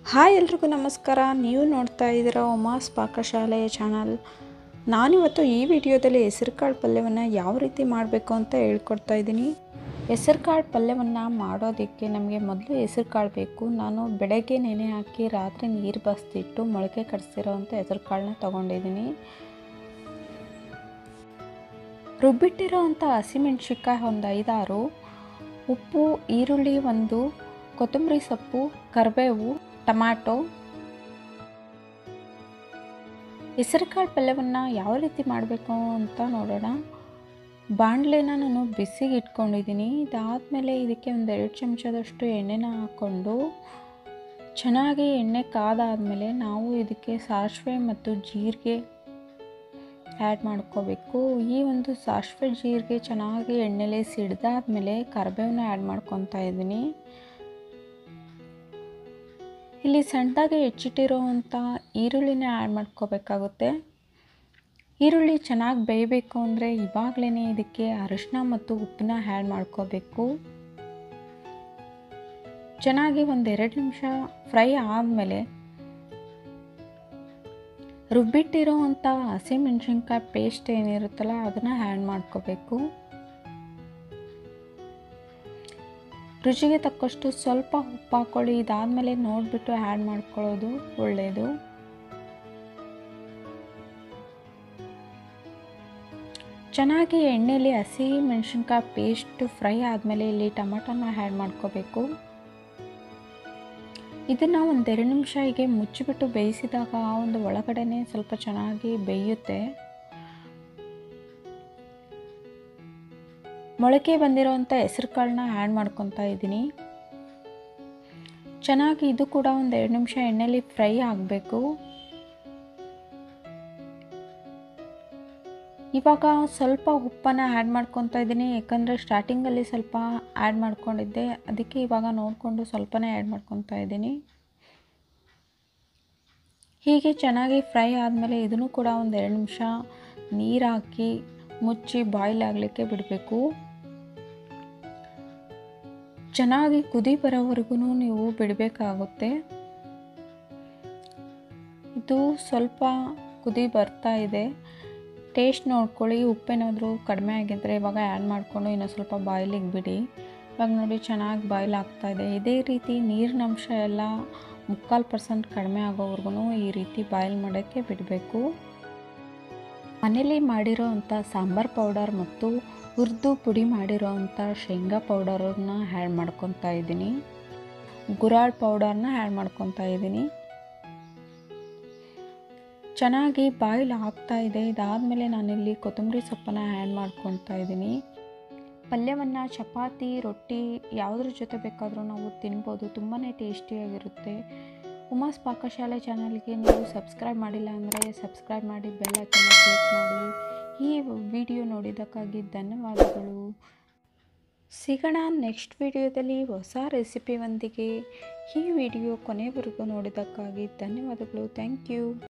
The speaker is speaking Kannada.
ಹಾಯ್ ಎಲ್ರಿಗೂ ನಮಸ್ಕಾರ ನೀವು ನೋಡ್ತಾ ಇದ್ದೀರಾ ಉಮಾಸ್ ಪಾಕಶಾಲೆಯ ಚಾನಲ್ ನಾನಿವತ್ತು ಈ ವಿಡಿಯೋದಲ್ಲಿ ಹೆಸರುಕಾಳು ಪಲ್ಯವನ್ನು ಯಾವ ರೀತಿ ಮಾಡಬೇಕು ಅಂತ ಹೇಳ್ಕೊಡ್ತಾ ಇದ್ದೀನಿ ಹೆಸರುಕಾಳು ಪಲ್ಯವನ್ನು ಮಾಡೋದಕ್ಕೆ ನಮಗೆ ಮೊದಲು ಹೆಸರುಕಾಳು ಬೇಕು ನಾನು ಬೆಳಗ್ಗೆ ನೆನೆ ಹಾಕಿ ರಾತ್ರಿ ನೀರು ಬಸ್ತಿಟ್ಟು ಮೊಳಕೆ ಕಡಿಸಿರೋವಂಥ ಹೆಸರುಕಾಳನ್ನ ತೊಗೊಂಡಿದ್ದೀನಿ ರುಬ್ಬಿಟ್ಟಿರೋವಂಥ ಹಸಿಮೆಣ್ಸಿನ್ಕಾಯಿ ಒಂದು ಐದಾರು ಉಪ್ಪು ಈರುಳ್ಳಿ ಒಂದು ಕೊತ್ತಂಬರಿ ಸೊಪ್ಪು ಕರಿಬೇವು ಟೊಮ್ಯಾಟೊ ಹೆಸರುಕಾಳು ಪಲ್ಯವನ್ನು ಯಾವ ರೀತಿ ಮಾಡಬೇಕು ಅಂತ ನೋಡೋಣ ಬಾಣಲೆನ ನಾನು ಬಿಸಿಗೆ ಇಟ್ಕೊಂಡಿದ್ದೀನಿ ಇದಾದಮೇಲೆ ಇದಕ್ಕೆ ಒಂದು ಎರಡು ಚಮಚದಷ್ಟು ಎಣ್ಣೆನ ಹಾಕ್ಕೊಂಡು ಚೆನ್ನಾಗಿ ಎಣ್ಣೆ ಕಾದಾದಮೇಲೆ ನಾವು ಇದಕ್ಕೆ ಸಾಸಿವೆ ಮತ್ತು ಜೀರಿಗೆ ಆ್ಯಡ್ ಮಾಡ್ಕೋಬೇಕು ಈ ಒಂದು ಸಾಸಿವೆ ಜೀರಿಗೆ ಚೆನ್ನಾಗಿ ಎಣ್ಣೆಲೆ ಸಿಡ್ದಾದ್ಮೇಲೆ ಕರಿಬೇವನ್ನ ಆ್ಯಡ್ ಮಾಡ್ಕೊತಾ ಇದ್ದೀನಿ ಇಲ್ಲಿ ಸಣ್ಣದಾಗಿ ಹೆಚ್ಚಿಟ್ಟಿರೋವಂಥ ಈರುಳ್ಳಿನ ಆ್ಯಡ್ ಮಾಡ್ಕೋಬೇಕಾಗುತ್ತೆ ಈರುಳ್ಳಿ ಚೆನ್ನಾಗಿ ಬೇಯಬೇಕು ಅಂದರೆ ಇವಾಗಲೇ ಇದಕ್ಕೆ ಅರಿಶಿನ ಮತ್ತು ಉಪ್ಪನ್ನ ಆ್ಯಡ್ ಮಾಡ್ಕೋಬೇಕು ಚೆನ್ನಾಗಿ ಒಂದೆರಡು ನಿಮಿಷ ಫ್ರೈ ಆದಮೇಲೆ ರುಬ್ಬಿಟ್ಟಿರೋವಂಥ ಹಸಿಮೆಣ್ಸಿನ್ಕಾಯಿ ಪೇಸ್ಟ್ ಏನಿರುತ್ತಲ್ಲ ಅದನ್ನು ಆ್ಯಡ್ ಮಾಡ್ಕೋಬೇಕು ರುಚಿಗೆ ತಕ್ಕಷ್ಟು ಸ್ವಲ್ಪ ಉಪ್ಪು ಹಾಕ್ಕೊಳ್ಳಿ ಇದಾದಮೇಲೆ ನೋಡಿಬಿಟ್ಟು ಆ್ಯಡ್ ಮಾಡ್ಕೊಳ್ಳೋದು ಒಳ್ಳೆಯದು ಚೆನ್ನಾಗಿ ಎಣ್ಣೆಯಲ್ಲಿ ಹಸಿ ಮೆಣಸಿನ್ಕಾಯಿ ಪೇಸ್ಟ್ ಫ್ರೈ ಆದಮೇಲೆ ಇಲ್ಲಿ ಟೊಮೆಟೊನ ಆ್ಯಡ್ ಮಾಡ್ಕೋಬೇಕು ಇದನ್ನು ಒಂದೆರಡು ನಿಮಿಷ ಹೀಗೆ ಮುಚ್ಚಿಬಿಟ್ಟು ಬೇಯಿಸಿದಾಗ ಒಂದು ಒಳಗಡೆನೆ ಸ್ವಲ್ಪ ಚೆನ್ನಾಗಿ ಬೇಯುತ್ತೆ ಮೊಳಕೆ ಬಂದಿರೋವಂಥ ಹೆಸರು ಕಾಳನ್ನ ಆ್ಯಡ್ ಮಾಡ್ಕೊತಾ ಇದ್ದೀನಿ ಚೆನ್ನಾಗಿ ಇದು ಕೂಡ ಒಂದು ಎರಡು ನಿಮಿಷ ಎಣ್ಣೆಲಿ ಫ್ರೈ ಆಗಬೇಕು ಇವಾಗ ಸ್ವಲ್ಪ ಉಪ್ಪನ್ನು ಆ್ಯಡ್ ಮಾಡ್ಕೊತಾ ಇದ್ದೀನಿ ಯಾಕಂದರೆ ಸ್ಟಾರ್ಟಿಂಗಲ್ಲಿ ಸ್ವಲ್ಪ ಆ್ಯಡ್ ಮಾಡ್ಕೊಂಡಿದ್ದೆ ಅದಕ್ಕೆ ಇವಾಗ ನೋಡಿಕೊಂಡು ಸ್ವಲ್ಪನೇ ಆ್ಯಡ್ ಮಾಡ್ಕೊತಾ ಇದ್ದೀನಿ ಹೀಗೆ ಚೆನ್ನಾಗಿ ಫ್ರೈ ಆದಮೇಲೆ ಇದನ್ನು ಕೂಡ ಒಂದು ಎರಡು ನಿಮಿಷ ನೀರು ಹಾಕಿ ಮುಚ್ಚಿ ಬಾಯ್ಲ್ ಆಗಲಿಕ್ಕೆ ಬಿಡಬೇಕು ಚೆನ್ನಾಗಿ ಕುದಿ ಬರೋವರೆಗೂ ನೀವು ಬಿಡಬೇಕಾಗುತ್ತೆ ಇದು ಸ್ವಲ್ಪ ಕುದಿ ಬರ್ತಾ ಇದೆ ಟೇಸ್ಟ್ ನೋಡ್ಕೊಳ್ಳಿ ಉಪ್ಪೇನಾದರೂ ಕಡಿಮೆ ಆಗಿದ್ದರೆ ಇವಾಗ ಆ್ಯಡ್ ಮಾಡಿಕೊಂಡು ಇನ್ನೂ ಸ್ವಲ್ಪ ಬಾಯ್ಲಿಗೆ ಬಿಡಿ ಇವಾಗ ನೋಡಿ ಚೆನ್ನಾಗಿ ಬಾಯ್ಲ್ ಆಗ್ತಾಯಿದೆ ಇದೇ ರೀತಿ ನೀರಿನ ಅಂಶ ಎಲ್ಲ ಮುಕ್ಕಾಲು ಪರ್ಸೆಂಟ್ ಕಡಿಮೆ ಆಗೋವರೆಗೂ ಈ ರೀತಿ ಬಾಯ್ಲ್ ಮಾಡೋಕ್ಕೆ ಬಿಡಬೇಕು ಮನೇಲಿ ಮಾಡಿರೋ ಅಂಥ ಸಾಂಬಾರು ಪೌಡರ್ ಮತ್ತು ಹುರಿದು ಪುಡಿ ಮಾಡಿರೋ ಅಂಥ ಶೇಂಗಾ ಪೌಡರನ್ನ ಆ್ಯಡ್ ಮಾಡ್ಕೊತಾ ಇದ್ದೀನಿ ಗುರಾಳ್ ಪೌಡರ್ನ ಆ್ಯಡ್ ಮಾಡ್ಕೊತಾ ಇದ್ದೀನಿ ಚೆನ್ನಾಗಿ ಬಾಯ್ಲ್ ಆಗ್ತಾ ಇದೆ ಇದಾದಮೇಲೆ ನಾನಿಲ್ಲಿ ಕೊತ್ತಂಬರಿ ಸೊಪ್ಪನ್ನು ಆ್ಯಡ್ ಮಾಡ್ಕೊತಾ ಇದ್ದೀನಿ ಪಲ್ಯವನ್ನು ಚಪಾತಿ ರೊಟ್ಟಿ ಯಾವುದ್ರ ಜೊತೆ ಬೇಕಾದರೂ ನಾವು ತಿನ್ಬೋದು ತುಂಬಾ ಟೇಸ್ಟಿಯಾಗಿರುತ್ತೆ ಉಮಾಸ್ ಪಾಕಶಾಲೆ ಚಾನಲ್ಗೆ ನೀವು ಸಬ್ಸ್ಕ್ರೈಬ್ ಮಾಡಿಲ್ಲ ಅಂದರೆ ಸಬ್ಸ್ಕ್ರೈಬ್ ಮಾಡಿ ಬೆಲ್ ಐಕನ್ನ ಕ್ಲಿಕ್ ಮಾಡಿ ಈ ವಿಡಿಯೋ ನೋಡಿದ್ದಕ್ಕಾಗಿ ಧನ್ಯವಾದಗಳು ಸಿಗೋಣ ನೆಕ್ಸ್ಟ್ ವಿಡಿಯೋದಲ್ಲಿ ಹೊಸ ರೆಸಿಪಿಯೊಂದಿಗೆ ಈ ವಿಡಿಯೋ ಕೊನೆವರೆಗೂ ನೋಡಿದ್ದಕ್ಕಾಗಿ ಧನ್ಯವಾದಗಳು ಥ್ಯಾಂಕ್ ಯು